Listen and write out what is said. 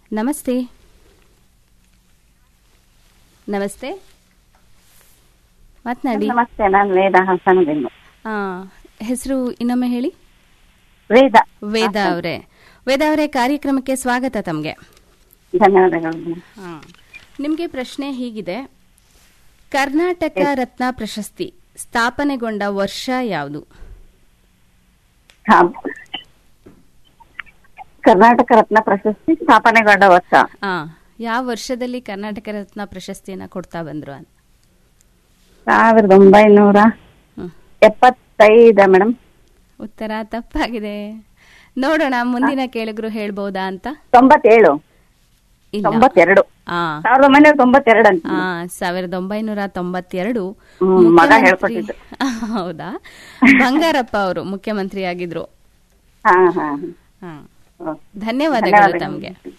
ನಮಸ್ತೆ ನಮಸ್ತೆ ಮಾತನಾಡಿ ನಮಸ್ತೆ ನಾನು ವೇದ ಹಾಸನದಿಂದ ಹೆಸರು ಇನ್ನೊಮ್ಮೆ ಹೇಳಿ ವೇದ ವೇದ ಅವರೇ ವೇದ ಅವರೇ ಕಾರ್ಯಕ್ರಮಕ್ಕೆ ಸ್ವಾಗತ ತಮಗೆ ಧನ್ಯವಾದಗಳು ನಿಮಗೆ ಪ್ರಶ್ನೆ ಹೀಗಿದೆ ಕರ್ನಾಟಕ ರತ್ನ ಪ್ರಶಸ್ತಿ ಸ್ಥಾಪನೆಗೊಂಡ ವರ್ಷ ಯಾವುದು ಹಾ. ಕರ್ನಾಟಕ ರತ್ನ ಪ್ರಶಸ್ತಿ ಸ್ಥಾಪನೆಗೊಂಡ ವರ್ಷ ಆ ಯಾವ ವರ್ಷದಲ್ಲಿ ಕರ್ನಾಟಕ ರತ್ನ ಪ್ರಶಸ್ತಿಯನ್ನ ಕೊಡ್ತಾ ಬಂದ್ರು ಅಂತ ಸಾವಿರದ ಒಂಬೈನೂರ ಹ್ಮ್. ಎಪ್ಪತ್ತೈದ ಮೇಡಮ್ ಉತ್ತರ ತಪ್ಪಾಗಿದೆ ನೋಡೋಣ ಮುಂದಿನ ಕೇಳಿದ್ರು ಹೇಳ್ಬೋದಾ ಅಂತ ತೊಂಬತ್ತೇಳು ಇಲ್ಲ ತೊಂಬತ್ತೆರಡು ಆ ಸಾವಿರದ ಒಂಬೈನೂರ ತೊಂಬತ್ತೆರಡು ಅಂತ ಆ ಸಾವಿರದ ಒಂಬೈನೂರ ತೊಂಬತ್ತೆರಡು ಹ್ಮ್, ಮಗ ಮುಖ್ಯಮಂತ್ರಿ- ಹೇಳ್ಕೊಟ್ಟಿದ್ದು. ಹೌದಾ ಬಂಗಾರಪ್ಪ ಅವರು ಮುಖ್ಯಮಂತ್ರಿ ಆಗಿದ್ರು ಹಾ ಹಾ ಹಾ ಹಾ. ಧನ್ಯವಾದಗಳು ಧನ್ಯವಾದಗಳು. ತಮಗೆ